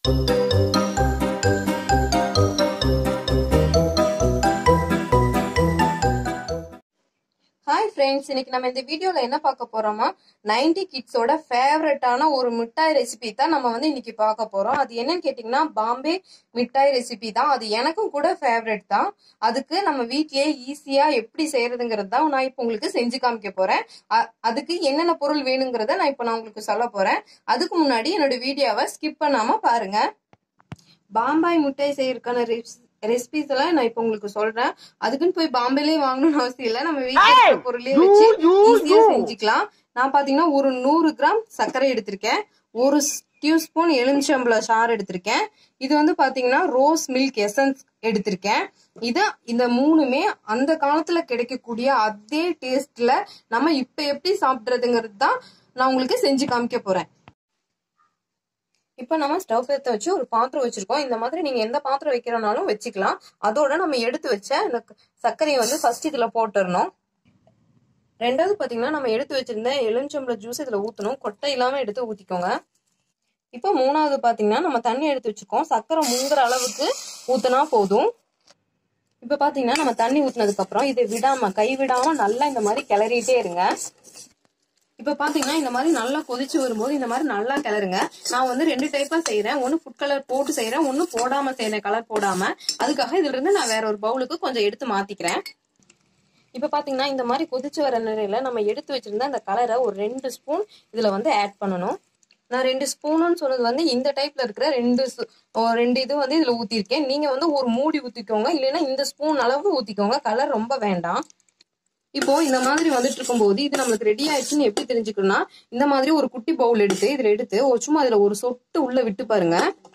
hi friends இன்னைக்கு நம்ம இந்த வீடியோல என்ன பார்க்க போறோமா நைன்டி கிட்ஸோட ஃபேவரட்டான ஒரு மிட்டாய் ரெசிபி தான் நம்ம வந்து இன்னைக்கு பார்க்க போறோம் அது என்னன்னு கேட்டிங்கன்னா பாம்பே மிட்டாய் ரெசிபி தான் அது எனக்கும் கூட ஃபேவரட் தான் அதுக்கு நம்ம வீட்லயே ஈஸியா எப்படி செய்யறதுங்கிறது தான் நான் இப்போ உங்களுக்கு செஞ்சு காமிக்க போறேன் அ- அதுக்கு என்னென்ன பொருள் வேணுங்கிறத நான் இப்போ நான் உங்களுக்கு சொல்ல போறேன் அதுக்கு முன்னாடி என்னோட வீடியோவை ஸ்கிப் பண்ணாம பாருங்க பாம்பாய் மிட்டாய் செய்யறதுக்கான ரெசிபிஸ் எல்லாம் நான் இப்போ உங்களுக்கு சொல்றேன் அதுக்குன்னு போய் பாம்பேலயே வாங்கணும்னு அவசியம் இல்லை நம்ம வீட்டுல இருக்கிற பொருளே வச்சு ஈஸியா செஞ்சுக்கலாம் நான் பாத்தீங்கன்னா ஒரு நூறு கிராம் சர்க்கரை எடுத்திருக்கேன் ஒரு டியூஸ்பூன் எலுமிச்சம்பழம் சாறு எடுத்திருக்கேன் இது வந்து பாத்தீங்கன்னா ரோஸ் மில்க் எசன்ஸ் எடுத்திருக்கேன் இது இந்த மூணுமே அந்த காலத்துல கிடைக்கக்கூடிய அதே டேஸ்ட்ல நம்ம இப்ப எப்படி சாப்பிடுறதுங்கிறது தான் நான் உங்களுக்கு செஞ்சு காமிக்க போறேன் இப்போ நம்ம ஸ்டவ் எடுத்து வச்சு ஒரு பாத்திரம் வச்சிருக்கோம் இந்த மாதிரி நீங்க எந்த பாத்திரம் வைக்கிறனாலும் வச்சுக்கலாம் அதோட நம்ம எடுத்து வச்ச இந்த சர்க்கரையை வந்து ஃபர்ஸ்ட் இதுல போட்டுறணும் ரெண்டாவது பாத்தீங்கன்னா நம்ம எடுத்து வச்சிருந்த எலுமிச்சம்பழ ஜூஸ் இதுல ஊத்தணும் கொட்டை இல்லாம எடுத்து ஊத்திக்கோங்க இப்போ மூணாவது பாத்தீங்கன்னா நம்ம தண்ணி எடுத்து வச்சிருக்கோம் சர்க்கரை முங்குற அளவுக்கு ஊத்துனா போதும் இப்ப பாத்தீங்கன்னா நம்ம தண்ணி ஊத்துனதுக்கு அப்புறம் இதை விடாம கை விடாம நல்லா இந்த மாதிரி கிளறிட்டே இருங்க இப்ப பாத்தீங்கன்னா இந்த மாதிரி நல்லா கொதிச்சு வரும்போது இந்த மாதிரி நல்லா கிளறுங்க நான் வந்து ரெண்டு டைப்பா செய்யறேன் ஒன்னு ஃபுட் கலர் போட்டு செய்யறேன் ஒன்னு போடாம செய்யறேன் கலர் போடாம அதுக்காக இதுல இருந்து நான் வேற ஒரு பவுலுக்கு கொஞ்சம் எடுத்து மாத்திக்கிறேன் இப்ப பாத்தீங்கன்னா இந்த மாதிரி கொதிச்சு வர நிலையில நம்ம எடுத்து வச்சிருந்த அந்த கலரை ஒரு ரெண்டு ஸ்பூன் இதுல வந்து ஆட் பண்ணணும் நான் ரெண்டு ஸ்பூனுன்னு சொன்னது வந்து இந்த டைப்ல இருக்கிற ரெண்டு சு- ஓ, ரெண்டு இது வந்து இதுல ஊத்திருக்கேன் நீங்க வந்து ஒரு மூடி ஊத்திக்கோங்க இல்லைன்னா இந்த ஸ்பூன் அளவு ஊத்திக்கோங்க கலர் ரொம்ப வேண்டாம் இப்போ இந்த மாதிரி வந்துட்டு இருக்கும்போது இது நம்மளுக்கு ரெடி ஆயிடுச்சுன்னு எப்படி தெரிஞ்சுக்கணும்னா இந்த மாதிரி ஒரு குட்டி பவுல் எடுத்து இதுல எடுத்து ஒரு சும்மா அதுல ஒரு சொட்டு உள்ள விட்டு பாருங்க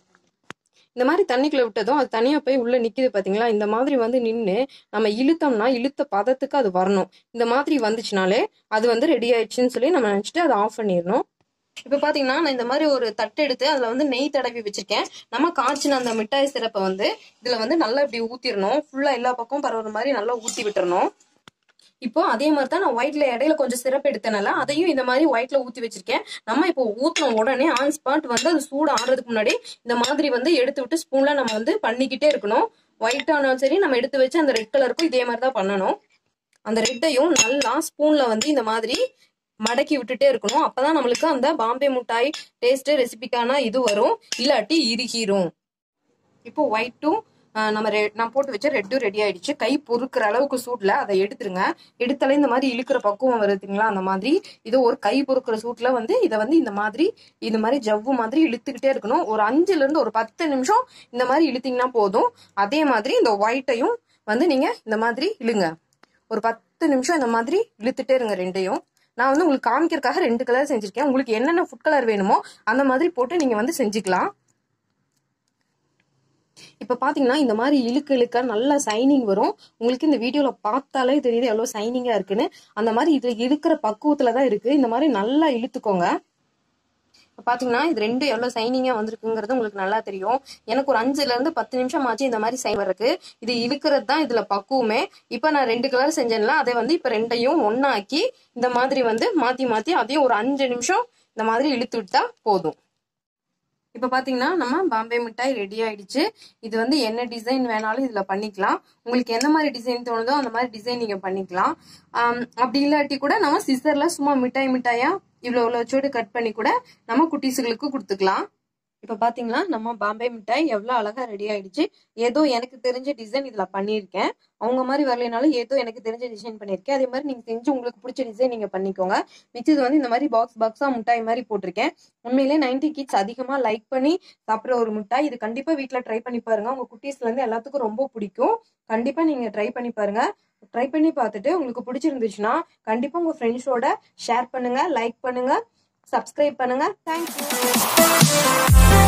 இந்த மாதிரி தண்ணிக்குள்ள விட்டதும் அது தனியா போய் உள்ள நிக்குது பாத்தீங்களா இந்த மாதிரி வந்து நின்னு நம்ம இழுத்தோம்னா இழுத்த பதத்துக்கு அது வரணும் இந்த மாதிரி வந்துச்சுனாலே அது வந்து ரெடி ஆயிடுச்சுன்னு சொல்லி நம்ம நினைச்சிட்டு அதை ஆஃப் பண்ணிடணும் இப்ப பாத்தீங்கன்னா நான் இந்த மாதிரி ஒரு தட்டு எடுத்து அதுல வந்து நெய் தடவி வச்சிருக்கேன் நம்ம காய்ச்சின அந்த மிட்டாய் சிறப்பை வந்து இதுல வந்து நல்லா இப்படி ஊத்திடணும் ஃபுல்லா எல்லா பக்கமும் பரவுற மாதிரி நல்லா ஊத்தி விட்டுறணும் இப்போ அதே மாதிரி தான் நான் ஒயிட்ல இடையில கொஞ்சம் சிறப்பு எடுத்தனால அதையும் இந்த மாதிரி ஒயிட்ல ஊத்தி வச்சிருக்கேன் நம்ம இப்போ ஊத்தின உடனே ஆன் ஸ்பாட் வந்து அது சூடு ஆடுறதுக்கு முன்னாடி இந்த மாதிரி வந்து எடுத்து விட்டு ஸ்பூன்ல நம்ம வந்து பண்ணிக்கிட்டே இருக்கணும் ஒயிட் ஆனாலும் சரி நம்ம எடுத்து வச்சு அந்த ரெட் கலருக்கும் இதே மாதிரி தான் பண்ணணும் அந்த ரெட்டையும் நல்லா ஸ்பூன்ல வந்து இந்த மாதிரி மடக்கி விட்டுட்டே இருக்கணும் அப்பதான் நம்மளுக்கு அந்த பாம்பே மிட்டாய் டேஸ்ட் ரெசிபிக்கான இது வரும் இல்லாட்டி இறுகிரும் இப்போ ஒயிட்டும் நம்ம ரெ- நான் போட்டு வச்ச ரெட்டும் ரெடி ஆயிடுச்சு கை பொறுக்கிற அளவுக்கு சூட்ல அதை எடுத்துருங்க எடுத்தாலே இந்த மாதிரி இழுக்கிற பக்குவம் வருதுங்களா அந்த மாதிரி இது ஒரு கை பொறுக்கிற சூட்ல வந்து இதை வந்து இந்த மாதிரி இந்த மாதிரி ஜவ்வு மாதிரி இழுத்துக்கிட்டே இருக்கணும் ஒரு அஞ்சுல இருந்து ஒரு பத்து நிமிஷம் இந்த மாதிரி இழுத்தீங்கன்னா போதும் அதே மாதிரி இந்த ஒயிட்டையும் வந்து நீங்க இந்த மாதிரி இழுங்க ஒரு பத்து நிமிஷம் இந்த மாதிரி இழுத்துட்டே இருங்க ரெண்டையும் நான் வந்து உங்களுக்கு காமிக்கிறதுக்காக ரெண்டு கலர் செஞ்சிருக்கேன் உங்களுக்கு என்னென்ன ஃபுட் கலர் வேணுமோ அந்த மாதிரி போட்டு நீங்க வந்து செஞ்சுக்கலாம் இப்ப பாத்தீங்கன்னா இந்த மாதிரி இழுக்க இழுக்க நல்லா சைனிங் வரும் உங்களுக்கு இந்த வீடியோல பார்த்தாலே தெரியுது எவ்வளவு சைனிங்கா இருக்குன்னு அந்த மாதிரி இது இழுக்கிற பக்குவத்துல தான் இருக்கு இந்த மாதிரி நல்லா இழுத்துக்கோங்க இப்ப பாத்தீங்கன்னா இது ரெண்டு எவ்வளவு சைனிங்கா வந்திருக்குங்கிறது உங்களுக்கு நல்லா தெரியும் எனக்கு ஒரு அஞ்சுல இருந்து பத்து நிமிஷம் ஆச்சு இந்த மாதிரி சைன் வர்றதுக்கு இது இழுக்கிறது தான் இதுல பக்குவமே இப்ப நான் ரெண்டு கலர் செஞ்சேன்ல அதை வந்து இப்ப ரெண்டையும் ஒண்ணாக்கி இந்த மாதிரி வந்து மாத்தி மாத்தி அதையும் ஒரு அஞ்சு நிமிஷம் இந்த மாதிரி இழுத்து விட்டா போதும் இப்ப பாத்தீங்கன்னா நம்ம பாம்பே மிட்டாய் ரெடி ஆயிடுச்சு இது வந்து என்ன டிசைன் வேணாலும் இதுல பண்ணிக்கலாம் உங்களுக்கு எந்த மாதிரி டிசைன் தோணுதோ அந்த மாதிரி டிசைன் நீங்க பண்ணிக்கலாம் ஆம், அப்படி இல்லாட்டி கூட நம்ம சிசர்ல சும்மா மிட்டாய் மிட்டாயா இவ்வளவு இவ்வளவு சோடு கட் பண்ணி கூட நம்ம குட்டீஸுகளுக்கு கொடுத்துக்கலாம் இப்ப பாத்தீங்களா நம்ம பாம்பே மிட்டாய் எவ்வளவு அழகா ரெடி ஆயிடுச்சு ஏதோ எனக்கு தெரிஞ்ச டிசைன் இதுல பண்ணியிருக்கேன் அவங்க மாதிரி வரலைனாலும் ஏதோ எனக்கு தெரிஞ்ச டிசைன் பண்ணியிருக்கேன் அதே மாதிரி நீங்க செஞ்சு உங்களுக்கு பிடிச்ச டிசைன் நீங்க பண்ணிக்கோங்க மிச்சது வந்து இந்த மாதிரி பாக்ஸ் பாக்ஸா மிட்டாய் மாதிரி போட்டிருக்கேன் உண்மையிலே நைன்டி கிட்ஸ் அதிகமா லைக் பண்ணி சாப்பிட்ற ஒரு மிட்டாய் இது கண்டிப்பா வீட்ல ட்ரை பண்ணி பாருங்க உங்க குட்டீஸ்ல இருந்து எல்லாத்துக்கும் ரொம்ப பிடிக்கும் கண்டிப்பா நீங்க ட்ரை பண்ணி பாருங்க ட்ரை பண்ணி பார்த்துட்டு உங்களுக்கு பிடிச்சிருந்துச்சுன்னா கண்டிப்பா உங்க ஃப்ரெண்ட்ஸோட ஷேர் பண்ணுங்க லைக் பண்ணுங்க சப்ஸ்கிரைப் பண்ணுங்க தேங்க்யூ